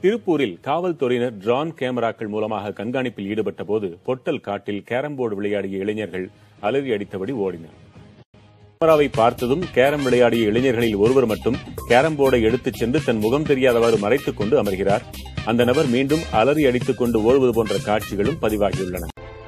திருப்பூரில் காவல்துறையினர் ட்ரோன் கேமராக்கள் மூலமாக கண்காணிப்பில் ஈடுபட்ட போது பொட்டல் காட்டில் கேரம் போர்டு விளையாடிய இளைஞர்கள் அலறி அடித்தபடி ஓடினர் கேமராவை பார்த்ததும் கேரம் விளையாடிய இளைஞர்களில் ஒருவர் மட்டும் கேரம் போர்டை எடுத்துச் சென்று தன் முகம் தெரியாதவாறு மறைத்துக் கொண்டு அமர்கிறார் அந்த நபர் மீண்டும் அலறி அடித்துக் கொண்டு ஓடுவது போன்ற காட்சிகளும் பதிவாகியுள்ளன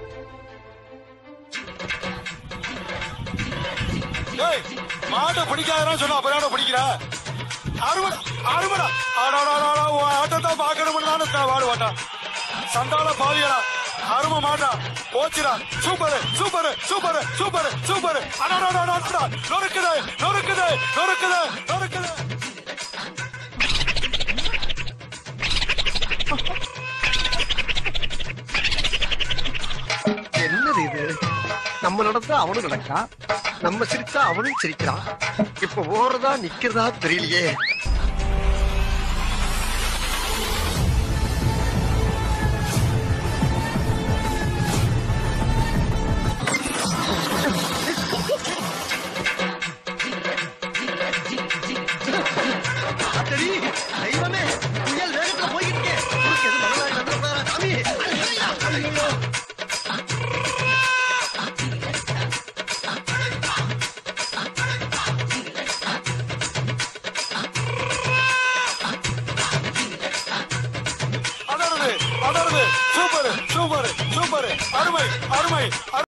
ஏய் மாட்டை பிடிக்காதன்னு சொன்னா அப்புறம் பிடிக்கிற அருமடா அருமடா ஆடாடாடா உன் ஆட்டத்தை பார்க்கணும்னு தானே த- வாடு வாட்டா சண்டால பாவியடா அரும மாட்டா போச்சுடா super super super super super அடாடாடாடா நொறுக்குது நொறுக்குது நொறுக்குது நொறுக்குது என்னது இது நம்ம நடந்தா அவனும் நடக்கா நம்ம சிரிச்சா அவனும் சிரிக்கிறான் இப்ப ஓடுறதா நிக்கிறதா தெரியலையே அடடி, தெய்வமே புயல் வேகத்துல போய்கிட்டு இருக்கே. குறுக்க எதுவும் மணலாரி வந்துடக்கூடாதா, சாமி? ஐயோ. அடருது அடருது சூப்பர் சூப்பர் சூப்பர் அருமை அருமை